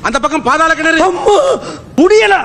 அந்த பக்கம் பாதாள கிணறு அம்மா, முடியல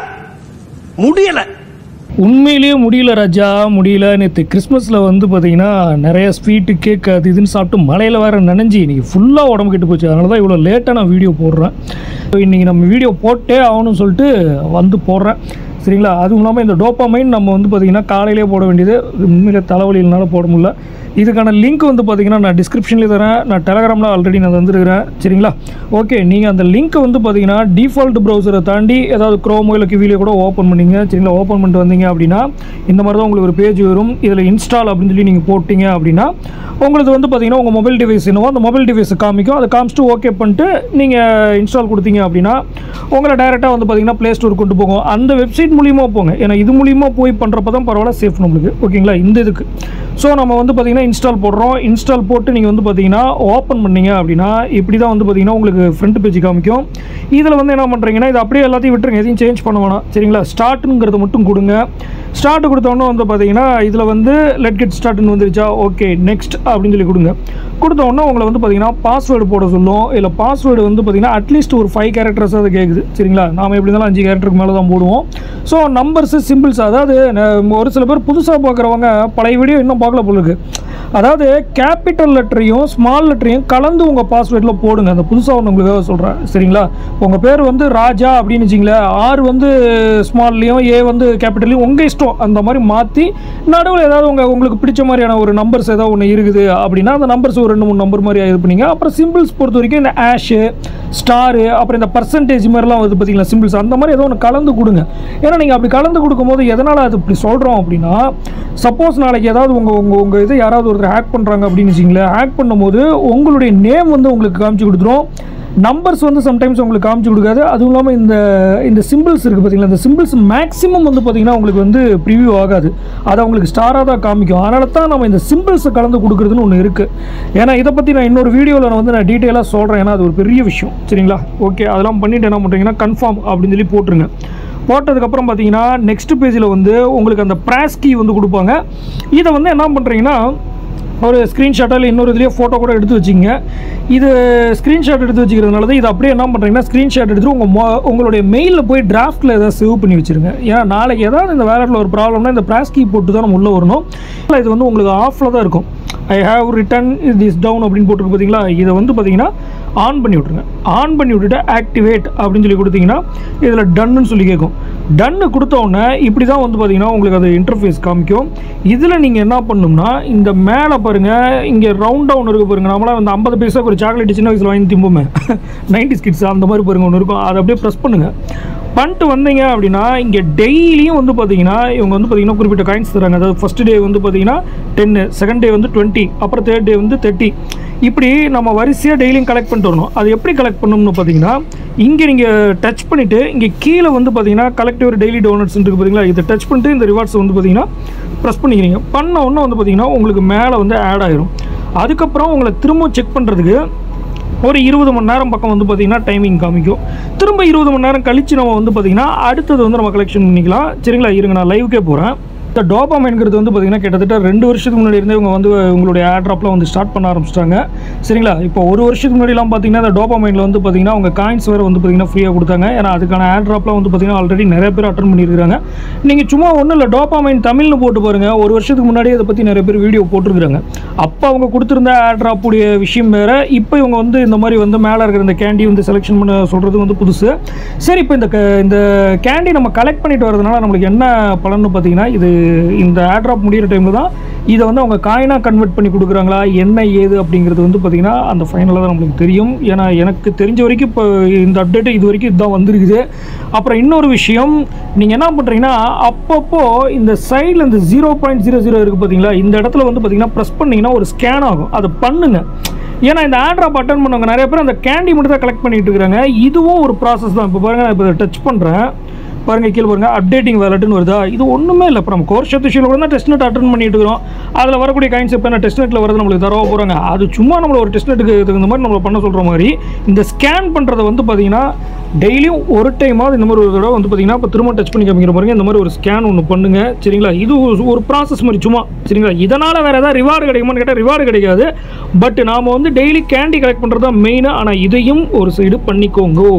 முடியல உண்மையிலேயே முடியல ராஜா முடியல நேற்று கிறிஸ்மஸில் வந்து பார்த்தீங்கன்னா நிறைய ஸ்வீட்டு கேக் அது இதுன்னு சாப்பிட்டு மழையில் வேறு நனைஞ்சி இன்றைக்கி ஃபுல்லாக உடம்பு கெட்டு போச்சு அதனால தான் இவ்வளோ லேட்டாக நான் வீடியோ போடுறேன் இன்றைக்கி நம்ம வீடியோ போட்டே ஆகணும்னு சொல்லிட்டு வந்து போடுறேன் சரிங்களா அதுவும் இல்லாமல் இந்த டோப்பாமைன் நம்ம வந்து பார்த்திங்கன்னா காலையிலே போட வேண்டியது உண்மையிலே தலைவலியினால போட முடியல இதுக்கான லிங்க் வந்து பார்த்தீங்கன்னா நான் டிஸ்கிரிப்ஷன்லேயே தரேன் நான் டெலகிராமில் ஆல்ரெடி நான் தந்துருக்கிறேன் சரிங்களா ஓகே நீங்கள் அந்த லிங்க்கை வந்து பார்த்தீங்கன்னா டிஃபால்ட் ப்ரௌசரை தாண்டி ஏதாவது க்ரோமோ இல்லை கிவிலியோ கூட ஓப்பன் பண்ணீங்க சரிங்களா ஓப்பன் பண்ணிட்டு வந்தீங்க அப்படின்னா இந்த மாதிரி தான் உங்களுக்கு ஒரு பேஜ் வரும் இதில் இன்ஸ்டால் அப்படின்னு சொல்லி நீங்கள் போட்டிங்க அப்படின்னா உங்களுக்கு வந்து பார்த்தீங்கன்னா உங்கள் மொபைல் டிவைஸ் என்னவோ அந்த மொபைல் டிவைஸை காமிக்கும் அதை காமிச்சிட்டு ஓகே பண்ணிட்டு நீங்கள் இன்ஸ்டால் கொடுத்தீங்க அப்படின்னா உங்களை டைரெக்டாக வந்து பார்த்தீங்கன்னா ப்ளே ஸ்டோர் கொண்டு போகும் அந்த வெப்சைட் மூலியமாக போங்க ஏன்னா இது மூலியமாக போய் பண்ணுறப்ப தான் பரவாயில்ல சேஃப் நம்மளுக்கு ஓகேங்களா இந்த இதுக்கு ஸோ நம்ம வந்து பார்த்தீங்கன்னா இன்ஸ்டால் போடுறோம் இன்ஸ்டால் போட்டு நீங்கள் வந்து பார்த்தீங்கன்னா ஓப்பன் பண்ணீங்க அப்படின்னா இப்படி தான் வந்து பார்த்தீங்கன்னா உங்களுக்கு ஃப்ரண்ட் பேஜ் காமிக்கும் இதில் வந்து என்ன பண்ணுறீங்கன்னா இது அப்படியே எல்லாத்தையும் விட்டுருங்க எதையும் சேஞ்ச் பண்ண வேணாம் சரிங்களா ஸ்டார்ட்டுங்கிறத மட்டும் கொடுங்க ஸ்டார்ட் கொடுத்தோன்னே வந்து பார்த்தீங்கன்னா இதில் வந்து லெட் கெட் ஸ்டார்ட்னு வந்துருச்சா ஓகே நெக்ஸ்ட் அப்படின்னு சொல்லி கொடுங்க கொடுத்த உடனே உங்களை வந்து பார்த்தீங்கன்னா பாஸ்வேர்டு போட சொல்லும் இல்லை பாஸ்வேர்டு வந்து பார்த்தீங்கன்னா அட்லீஸ்ட் ஒரு ஃபைவ் கேரக்டர்ஸ் அது கேட்குது சரிங்களா நாம எப்படி இருந்தாலும் அஞ்சு கேரக்டருக்கு மேலே தான் போடுவோம் ஸோ நம்பர்ஸு சிம்பிள்ஸ் அதாவது ந- ஒரு சில பேர் புதுசாக பார்க்குறவங்க பழைய வீடியோ இன்னும் பார்க்கல போல இருக்கு அதாவது கேபிட்டல் லெட்டரையும் ஸ்மால் லெட்டரையும் கலந்து உங்கள் பாஸ்வேர்டில் போடுங்க அந்த புதுசாக ஒன்று உங்களுக்காக சொல்கிறேன் சரிங்களா உங்கள் பேர் வந்து ராஜா அப்படின்னு வச்சிங்களேன் ஆர் வந்து ஸ்மால்லையும் ஏ வந்து கேபிட்டல்லையும் உங்கள் இஷ்டம் அந்த மாதிரி மாற்றி நடுவில் ஏதாவது உங்கள் உங்களுக்கு பிடிச்ச மாதிரியான ஒரு நம்பர்ஸ் ஏதாவது ஒன்று இருக்குது அப்படின்னா அந்த நம்பர்ஸ் ஒரு ரெண்டு மூணு நம்பர் மாதிரி இது பண்ணீங்க அப்புறம் சிம்பிள்ஸ் பொறுத்த வரைக்கும் இந்த ஆஷு ஸ்டாரு அப்புறம் இந்த பர்சன்டேஜ் மாதிரிலாம் வந்து பார்த்தீங்களா சிம்பிள்ஸ் அந்த மாதிரி ஏதோ ஒன்று கலந்து கொடுங்க ஏன்னா நீங்கள் அப்படி கலந்து கொடுக்கும்போது எதனால் அது இப்படி சொல்கிறோம் அப்படின்னா சப்போஸ் நாளைக்கு ஏதாவது உங்கள் உங்கள் உங்கள் இதை யாராவது ஒருத்தர் ஹேக் பண்ணுறாங்க அப்படின்னு வச்சிங்களேன் ஹேக் பண்ணும்போது உங்களுடைய நேம் வந்து உங்களுக்கு காமிச்சு கொடுத்துரும் நம்பர்ஸ் வந்து சம்டைம்ஸ் உங்களுக்கு காமிச்சு கொடுக்காது அதுவும் இல்லாமல் இந்த இந்த சிம்பிள்ஸ் இருக்குது பார்த்தீங்களா இந்த சிம்பிள்ஸ் மேக்ஸிமம் வந்து பார்த்தீங்கன்னா உங்களுக்கு வந்து ப்ரிவியூ ஆகாது அது உங்களுக்கு ஸ்டாராக தான் காமிக்கும் அதனால தான் நம்ம இந்த சிம்பிள்ஸை கலந்து கொடுக்குறதுன்னு ஒன்று இருக்குது ஏன்னா இதை பற்றி நான் இன்னொரு வீடியோவில் நான் வந்து நான் டீட்டெயிலாக சொல்கிறேன் ஏன்னா அது ஒரு பெரிய விஷயம் சரிங்களா ஓகே அதெல்லாம் பண்ணிட்டு என்ன பண்ணுறீங்கன்னா கன்ஃபார்ம் அப்படின்னு சொல்லி போட்டுருங்க போட்டதுக்கப்புறம் பார்த்தீங்கன்னா நெக்ஸ்ட் பேஜில் வந்து உங்களுக்கு அந்த ப்ராஸ் கீ வந்து கொடுப்பாங்க இதை வந்து என்ன பண்ணுறீங்கன்னா ஒரு ஸ்க்ரீன்ஷாட்டோ இல்லை இன்னொரு இதுலேயே ஃபோட்டோ கூட எடுத்து வச்சிங்க இது ஸ்க்ரீன்ஷாட் எடுத்து வச்சுக்கிறதுனால தான் இது அப்படியே என்ன பண்ணுறீங்கன்னா ஸ்க்ரீன்ஷாட் எடுத்து உங்கள் மொ உங்களுடைய மெயிலில் போய் டிராஃப்ட்டில் ஏதாவது சேவ் பண்ணி வச்சுருங்க ஏன்னா நாளைக்கு ஏதாவது இந்த வேலட்டில் ஒரு ப்ராப்ளம்னா இந்த ப்ராஸ் கீ போட்டு தான் நம்ம உள்ளே வரணும் இல்லை இது வந்து உங்களுக்கு ஆஃபில் தான் இருக்கும் I have written this down அப்படின்னு போட்டுருக்கு பார்த்தீங்களா இதை வந்து பார்த்தீங்கன்னா ஆன் பண்ணி விட்ருங்க ஆன் பண்ணி விட்டுட்டு ஆக்டிவேட் அப்படின்னு சொல்லி கொடுத்தீங்கன்னா இதில் டன்னு சொல்லி கேட்கும் டன்னு கொடுத்த உடனே இப்படி தான் வந்து பார்த்தீங்கன்னா உங்களுக்கு அது இன்டர்ஃபேஸ் காமிக்கும் இதில் நீங்கள் என்ன பண்ணணும்னா இந்த மேலே பாருங்கள் இங்கே ரவுண்ட் டவுன் இருக்கு பாருங்க நம்மளாம் அந்த ஐம்பது பைசாக்கு ஒரு சாக்லேட் சின்ன வயசில் வாங்கி திம்போமே நைன்டி கிட்ஸ் அந்த மாதிரி பாருங்க ஒன்று இருக்கும் அதை அப்படியே ப்ரெஸ் பண்ணுங்கள் பண்ணிட்டு வந்தீங்க அப்படின்னா இங்கே டெய்லியும் வந்து பார்த்தீங்கன்னா இவங்க வந்து பார்த்தீங்கன்னா குறிப்பிட்ட காயின்ஸ் தராங்க அதாவது ஃபஸ்ட் டே வந்து பார்த்தீங்கன்னா டென்னு செகண்ட் டே வந்து டுவெண்ட்டி அப்புறம் தேர்ட் டே வந்து தேர்ட்டி இப்படி நம்ம வரிசையாக டெய்லியும் கலெக்ட் பண்ணிட்டு வரணும் அது எப்படி கலெக்ட் பண்ணணும்னு பார்த்தீங்கன்னா இங்கே நீங்கள் டச் பண்ணிவிட்டு இங்கே கீழே வந்து பார்த்தீங்கன்னா கலெக்டிவ் டெய்லி டோனட்ஸ் இருக்குது பார்த்தீங்களா இதை டச் பண்ணிட்டு இந்த ரிவார்ட்ஸ் வந்து பார்த்தீங்கன்னா ப்ரெஸ் பண்ணிக்கிறீங்க பண்ண உடனே வந்து பார்த்தீங்கன்னா உங்களுக்கு மேலே வந்து ஆட் ஆயிரும் அதுக்கப்புறம் உங்களை திரும்ப செக் பண்ணுறதுக்கு ஒரு இருபது மணி நேரம் பக்கம் வந்து பார்த்திங்கன்னா டைமிங் காமிக்கும் திரும்ப இருபது மணி நேரம் கழிச்சு நம்ம வந்து பார்த்திங்கன்னா அடுத்தது வந்து நம்ம கலெக்ஷன் பண்ணிக்கலாம் சரிங்களா இருங்க நான் லைவுக்கே போகிறேன் இந்த டோபாமைன்கிறது வந்து பார்த்திங்கன்னா கிட்டத்தட்ட ரெண்டு வருஷத்துக்கு முன்னாடி இருந்தே இவங்க வந்து உங்களுடைய ஆட்ராப்லாம் வந்து ஸ்டார்ட் பண்ண ஆரம்பிச்சிட்டாங்க சரிங்களா இப்போ ஒரு வருஷத்துக்கு முன்னாடிலாம் பார்த்தீங்கன்னா இந்த டோபாமைனில் வந்து பார்த்திங்கன்னா அவங்க காயின்ஸ் வேறு வந்து பார்த்திங்கன்னா ஃப்ரீயாக கொடுத்தாங்க ஏன்னா அதுக்கான ஆட்ராப்லாம் வந்து பார்த்திங்கன்னா ஆல்ரெடி நிறைய பேர் அட்டன் பண்ணியிருக்காங்க நீங்கள் சும்மா ஒன்றும் இல்லை டோபாமைன் தமிழ்னு போட்டு பாருங்கள் ஒரு வருஷத்துக்கு முன்னாடி இதை பற்றி நிறைய பேர் வீடியோ போட்டிருக்காங்க அப்போ அவங்க கொடுத்துருந்த ஆட்ராப் உடைய விஷயம் வேறு இப்போ இவங்க வந்து இந்த மாதிரி வந்து மேலே இருக்கிற இந்த கேண்டி வந்து செலெக்ஷன் பண்ண சொல்கிறது வந்து புதுசு சரி இப்போ இந்த க இந்த கேண்டி நம்ம கலெக்ட் பண்ணிட்டு வரதுனால நம்மளுக்கு என்ன பலன்னு பார்த்தீங்கன்னா இது இந்த ஆட்ராப் முடியிற டைமில் தான் இதை வந்து அவங்க காயினாக கன்வெர்ட் பண்ணி கொடுக்குறாங்களா என்ன ஏது அப்படிங்கிறது வந்து பார்த்திங்கன்னா அந்த ஃபைனலாக தான் நம்மளுக்கு தெரியும் ஏன்னா எனக்கு தெரிஞ்ச வரைக்கும் இப்போ இந்த அப்டேட்டு இது வரைக்கும் இதுதான் வந்திருக்குது அப்புறம் இன்னொரு விஷயம் நீங்கள் என்ன பண்ணுறீங்கன்னா அப்பப்போ இந்த சைடில் இந்த ஜீரோ பாயிண்ட் ஜீரோ ஜீரோ இருக்குது பார்த்தீங்களா இந்த இடத்துல வந்து பார்த்தீங்கன்னா ப்ரெஸ் பண்ணிங்கன்னா ஒரு ஸ்கேன் ஆகும் அதை பண்ணுங்கள் ஏன்னா இந்த ஆண்ட்ராப் அட்டன் பண்ணவங்க நிறைய பேர் அந்த கேண்டி மட்டும் தான் கலெக்ட் பண்ணிட்டு இருக்காங்க இதுவும் ஒரு ப்ராசஸ் தான் இப்போ பாருங்க நான் இப்போ டச் பண்ணுறேன் பாருங்க கீழே பாருங்க அப்டேட்டிங் வேலட்னு வருதா இது ஒன்றுமே இல்லை இப்போ நம்ம கோர்ஸ் சத்துஷியில் கூட தான் டெஸ்ட் நெட் அட்டன் பண்ணிட்டு இருக்கிறோம் அதில் வரக்கூடிய காயின்ஸ் இப்போ என்ன டெஸ்ட் நெட்டில் வரது நம்மளுக்கு தரவா போகிறாங்க அது சும்மா நம்மள ஒரு டெஸ்ட் நெட்டுக்கு தகுந்த மாதிரி நம்மளை பண்ண சொல்கிற மாதிரி இந்த ஸ்கேன் பண்ணுறதை வந்து பார்த்தீங்கன்னா டெய்லியும் ஒரு டைமாவது இந்த மாதிரி ஒரு தடவை வந்து பார்த்தீங்கன்னா இப்போ திரும்ப டச் பண்ணி காமிக்கிற பாருங்க இந்த மாதிரி ஒரு ஸ்கேன் ஒன்று பண்ணுங்க சரிங்களா இது ஒரு- ஒரு ப்ராசஸ் மாதிரி சும்மா சரிங்களா இதனால் வேறு ஏதாவது ரிவார்டு கிடைக்குமான்னு கேட்டால் ரிவார்டு கிடைக்காது பட் நாம் வந்து டெய்லி கேண்டி கலெக்ட் பண்ணுறது தான் மெயின் ஆனால் இதையும் ஒரு சைடு பண்ணிக்கோங்க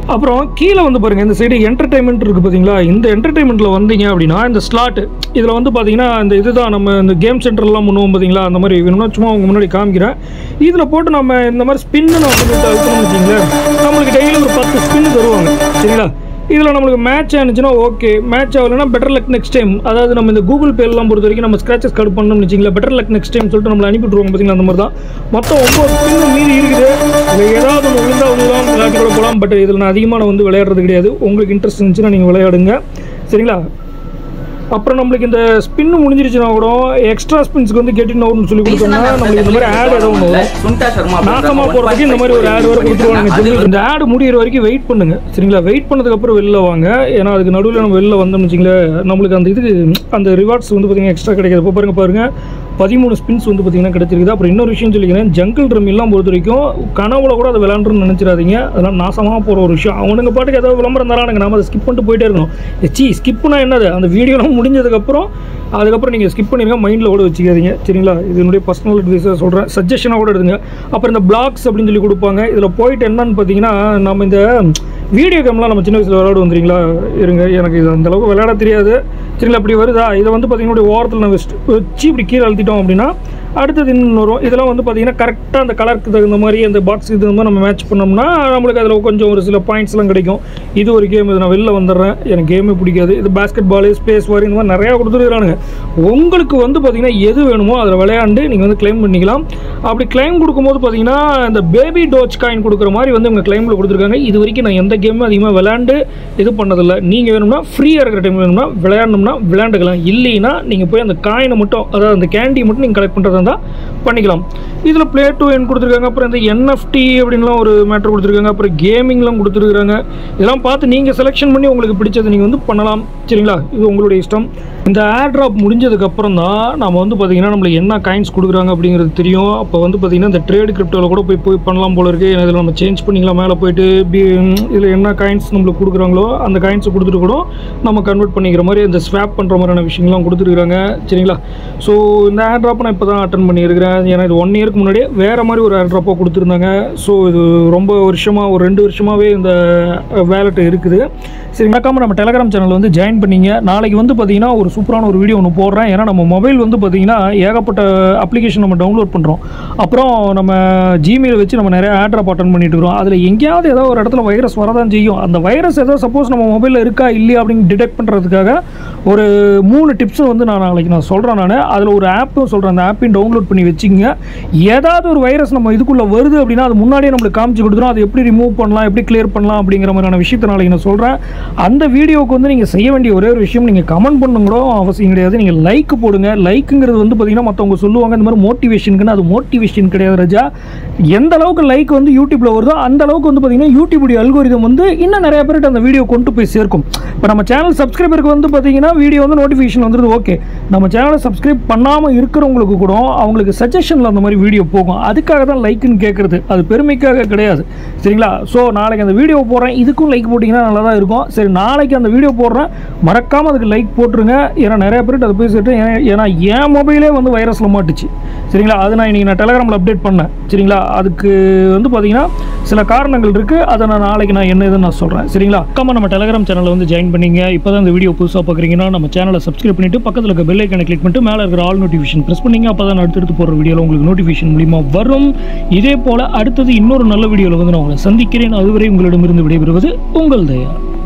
அப்புறம் கீழே வந்து பாருங்கள் இந்த சைடு என்டர்டைன்மெண்ட் இருக்குது பார்த்தீங்களா இந்த என்டர்டைன்மெண்ட்டில் வந்தீங்க அப்படின்னா இந்த ஸ்லாட் இதில் வந்து பார்த்தீங்கன்னா இந்த இதுதான் நம்ம இந்த கேம் சென்டர்லாம் பண்ணுவோம் பார்த்தீங்களா அந்த மாதிரி வேணும்னா சும்மா உங்க முன்னாடி காமிக்கிறேன் இதில் போட்டு நம்ம இந்த மாதிரி ஸ்பின்னு வந்து அழுத்தணும்னு வச்சிங்களேன் நம்மளுக்கு டெய்லி ஒரு பத்து ஸ்பின்னு தருவாங்க சரிங்களா இதில் நம்மளுக்கு மேட்ச் ஆனிச்சுன்னா ஓகே மேட்ச் ஆகலைன்னா பெட்டர் லக் நெக்ஸ்ட் டைம் அதாவது நம்ம இந்த கூகுள் பேலாம் பொறுத்த வரைக்கும் நம்ம ஸ்க்ராச்சஸ் கார்டு பண்ணணும்னு வச்சிங்களா பெட்டர் லக் நெக்ஸ்ட் டைம் சொல்லிட்டு நம்மளை அனுப்பிட்டுருவாங்க பார்த்தீங்களா அந்த மாதிரி தான் மொத்தம் ஒம்பது ஸ்பின்னு மீதி இருக்குது இதில் ஏதாவது ஒன்று விழுந்தா விழுலாம் விளையாட்டு கூட போகலாம் பட் இதில் நான் அதிகமாக நான் வந்து விளையாடுறது கிடையாது உங்களுக்கு இன்ட்ரெஸ்ட் இருந்துச்சுன்னா நீங்கள் விளையாடுங்க சரிங்களா அப்புறம் நம்மளுக்கு இந்த ஸ்பின் முடிஞ்சிருச்சுன்னா கூட எக்ஸ்ட்ரா ஸ்பின்ஸ்க்கு வந்து கெட்டின் அவுட்னு சொல்லி கொடுத்தோம்னா நம்மளுக்கு இந்த மாதிரி ஆட் ஏதோ ஒன்று வரும் சுனிதா சர்மா நாசமா போறதுக்கு இந்த மாதிரி ஒரு ஆட் வரை கொடுத்துருவாங்க ஜிம்மில் இந்த ஆட் முடியிற வரைக்கும் வெயிட் பண்ணுங்க சரிங்களா வெயிட் பண்ணதுக்கு அப்புறம் வெளில வாங்க ஏன்னா அதுக்கு நடுவில் நம்ம வெளில வந்தோம்னு வச்சுங்களேன் நம்மளுக்கு அந்த இது அந்த ரிவார்ட்ஸ் வந்து பார்த்தீங்கன்னா எக்ஸ்ட்ரா கிடைக்காது இப்போ பாருங்க பாருங்க பதிமூணு ஸ்பின்ஸ் வந்து பார்த்தீங்கன்னா கிடைச்சிருக்குது அப்புறம் இன்னொரு விஷயம் சொல்லிக்கிறேன் ஜங்கிள் ட்ரம் எல்லாம் பொறுத்த வரைக்கும் கனவுல கூட அதை விளாண்டுன்னு நினச்சிடாதீங்க அதெல்லாம் நாசமாக போகிற ஒரு விஷயம் அவனுங்க பாட்டுக்கு ஏதாவது விளம்பரம் தரானுங்க நாம அதை ஸ்கிப் பண்ணிட்டு போயிட்டே இருக்கணும் சி ஸ்கிப்னா என்னது அந்த வீடியோலாம் முடிஞ்சதுக்கப்புறம் அதுக்கப்புறம் நீங்கள் ஸ்கிப் பண்ணிருங்க மைண்டில் கூட வச்சுக்காதீங்க சரிங்களா இது என்னுடைய பர்சனல் அட்வைஸாக சொல்கிறேன் சஜஷனாக கூட எடுத்துங்க அப்புறம் இந்த பிளாக்ஸ் அப்படின்னு சொல்லி கொடுப்பாங்க இதில் போயிட்டு என்னன்னு பார்த்தீங்கன்னா நம்ம இந்த வீடியோ கேம்லாம் நம்ம சின்ன வயசில் விளையாடு வந்துறீங்களா இருங்க எனக்கு இது அந்த அளவுக்கு விளையாட தெரியாது சரிங்களா அப்படி வருதா இதை வந்து பார்த்தீங்கன்னா ஓரத்தில் நான் வச்சுட்டு வச்சு இப்படி கீழே அழுத்திட்டோம் அப்படின்னா அடுத்தது இன்னும் வரும் இதெல்லாம் வந்து பார்த்தீங்கன்னா கரெக்டாக அந்த கலருக்கு தகுந்த மாதிரி அந்த பாக்ஸ் இது மாதிரி நம்ம மேட்ச் பண்ணோம்னா நம்மளுக்கு அதில் கொஞ்சம் ஒரு சில பாயிண்ட்ஸ்லாம் கிடைக்கும் இது ஒரு கேம் இது நான் வெளில வந்துடுறேன் எனக்கு கேமே பிடிக்காது இது பாஸ்கெட் பால் ஸ்பேஸ் வார் இந்த மாதிரி நிறையா கொடுத்துருக்கானுங்க உங்களுக்கு வந்து பார்த்தீங்கன்னா எது வேணுமோ அதில் விளையாண்டு நீங்கள் வந்து கிளைம் பண்ணிக்கலாம் அப்படி கிளைம் கொடுக்கும்போது பார்த்தீங்கன்னா இந்த பேபி டோச் காயின் கொடுக்குற மாதிரி வந்து இவங்க கிளைமில் கொடுத்துருக்காங்க இது வரைக்கும் நான் எந்த கேமும் அதிகமாக விளையாண்டு இது பண்ணதில்லை நீங்கள் வேணும்னா ஃப்ரீயாக இருக்கிற டைம் வேணும்னா விளையாடணும்னா விளையாண்டுக்கலாம் இல்லைன்னா நீங்கள் போய் அந்த காயினை மட்டும் அதாவது அந்த கேண்டி மட்டும் நீங்கள் கலெக்ட் பண்ணுறதா இருந்தால் பண்ணிக்கலாம் இதில் ப்ளே டு என் கொடுத்துருக்காங்க அப்புறம் இந்த என்எஃப்டி அப்படின்லாம் ஒரு மேட்ரு கொடுத்துருக்காங்க அப்புறம் கேமிங்லாம் கொடுத்துருக்காங்க இதெல்லாம் பார்த்து நீங்கள் செலெக்ஷன் பண்ணி உங்களுக்கு பிடிச்சதை நீங்கள் வந்து பண்ணலாம் சரிங்களா இது உங்களுடைய இஷ்டம் இந்த ஏர் ட்ராப் முடிஞ்சதுக்கப்புறம் தான் நம்ம வந்து பார்த்தீங்கன்னா நம்மளுக்கு என்ன காயின்ஸ் கொடுக்குறாங்க அப்படிங்கிறது தெரியும் அப்போ வந்து பார்த்தீங்கன்னா இந்த ட்ரேட் கிரிப்டோவில் கூட போய் போய் பண்ணலாம் போல இருக்குது இதில் நம்ம சேஞ்ச் பண்ணிக்கலாம் மேலே போயிட்டு பி இதில் என்ன காயின்ஸ் நம்மளுக்கு கொடுக்குறாங்களோ அந்த காயின்ஸை கொடுத்துட்டு கூட நம்ம கன்வெர்ட் பண்ணிக்கிற மாதிரி இந்த ஸ்வாப் பண்ணுற மாதிரியான விஷயங்கள்லாம் கொடுத்துருக்காங்க சரிங்களா ஸோ இந்த ஏர் ட்ராப்பை நான் இப்போ தான் அட்டன் பண்ணியிருக்கிறேன் ஏன்னா இது ஒன் இயருக்கு முன்னாடியே வேறு மாதிரி ஒரு ஏர் ட்ராப்பாக கொடுத்துருந்தாங்க ஸோ இது ரொம்ப வருஷமாக ஒரு ரெண்டு வருஷமாகவே இந்த வேலெட் இருக்குது சரி மறக்காம நம்ம டெலகிராம் சேனல் வந்து ஜாயின் பண்ணிங்க நாளைக்கு வந்து பார்த்தீங்கன்னா ஒரு சூப்பரான ஒரு வீடியோ ஒன்று போடுறேன் ஏன்னா நம்ம மொபைல் வந்து பார்த்தீங்கன்னா ஏகப்பட்ட அப்ளிகேஷன் நம்ம டவுன்லோட் பண்ணுறோம் அப்புறம் நம்ம ஜிமெயில் வச்சு நம்ம நிறைய ஆட்ராப் அட்டன் பண்ணிட்டு இருக்கிறோம் அதில் எங்கேயாவது ஏதோ ஒரு இடத்துல வைரஸ் வரதான் செய்யும் அந்த வைரஸ் ஏதோ சப்போஸ் நம்ம மொபைலில் இருக்கா இல்லையா அப்படின்னு டிடெக்ட் பண்ணுறதுக்காக ஒரு மூணு டிப்ஸ் வந்து நான் நாளைக்கு நான் சொல்கிறேன் நான் அதில் ஒரு ஆப்பும் சொல்கிறேன் அந்த ஆப்பையும் டவுன்லோட் பண்ணி வச்சுங்க ஏதாவது ஒரு வைரஸ் நம்ம இதுக்குள்ளே வருது அப்படின்னா அது முன்னாடியே நம்மளுக்கு காமிச்சு கொடுத்துரும் அதை எப்படி ரிமூவ் பண்ணலாம் எப்படி கிளியர் பண்ணலாம் அப்படிங்கிற மாதிரியான விஷயத்தை நாளைக்கு நான் சொல்கிறேன் அந்த வீடியோவுக்கு வந்து நீங்கள் செய்ய வேண்டிய ஒரே ஒரு விஷயம் நீங்கள் கமெண்ட் பண்ணணும் கூட அவசியம் கிடையாது நீங்கள் லைக் போடுங்க லைக்குங்கிறது வந்து பார்த்தீங்கன்னா மற்றவங்க சொல்லுவாங்க இந்த மாதிரி மோட்டிவேஷனுக்குன்னு அது மோட்டிவேஷன் கிடையாது ராஜா எந்த அளவுக்கு லைக் வந்து யூடியூப்பில் வருதோ அந்த அளவுக்கு வந்து பார்த்தீங்கன்னா யூடியூபுடைய அல்கோரிதம் வந்து இன்னும் நிறைய பேர்கிட்ட அந்த வீடியோ கொண்டு போய் சேர்க்கும் இப்போ நம்ம சேனல் சப்ஸ்கிரைபருக்கு வந்து பார்த்தீங்கன்னா வீடியோ வந்து நோட்டிஃபிகேஷன் வந்துருது ஓகே நம்ம சேனலை சப்ஸ்கிரைப் பண்ணாமல் இருக்கிறவங்களுக்கு கூட அவங்களுக்கு சஜஷனில் அந்த மாதிரி வீடியோ போகும் அதுக்காக தான் லைக்குன்னு கேட்குறது அது பெருமைக்காக கிடையாது சரிங்களா ஸோ நாளைக்கு அந்த வீடியோ போடுறேன் இதுக்கும் லைக் போட்டிங்கன்னா நல்லா தான் இருக்கும் சரி நாளைக்கு அந்த வீடியோ போடுறேன் மறக்காமல் அதுக்கு லைக் போட்டுருங்க ஏன்னா நிறைய பேர்கிட்ட அதை போய் சேர்த்து ஏன்னா- ஏன்னா என் மொபைலே வந்து வைரஸில் மாட்டுச்சு சரிங்களா அது நான் இன்றைக்கி நான் டெலகிராமில் அப்டேட் பண்ணேன் சரிங்களா அதுக்கு வந்து பார்த்தீங்கன்னா சில காரணங்கள் இருக்குது அதை நான் நாளைக்கு நான் என்ன இதுன்னு நான் சொல்கிறேன் சரிங்களா அக்காம நம்ம டெலகிராம் சேனலை வந்து ஜாயின் பண்ணீங்க இப்போ தான் இந்த வீடியோ புதுசாக பார்க்குறீங்கன்னா நம்ம சேனலை சப்ஸ்கிரைப் பண்ணிட்டு பக்கத்தில் இருக்க பெல் ஐக்கனை கிளிக் பண்ணிட்டு மேலே இருக்கிற ஆல் நோட்டிஃபிகேஷன் ப்ரெஸ் பண்ணீங்க அப்போ தான் அடுத்தடுத்து போடுற வீடியோவில் உங்களுக்கு நோட்டிஃபிகேஷன் மூலிமா வரும் இதே போல் அடுத்தது இன்னொரு நல்ல வீடியோவில் வந்து நான் உங்களை சந்திக்கிறேன் அதுவரை உங்களிடமிருந்து விடைபெறுவது உங்கள் தயார்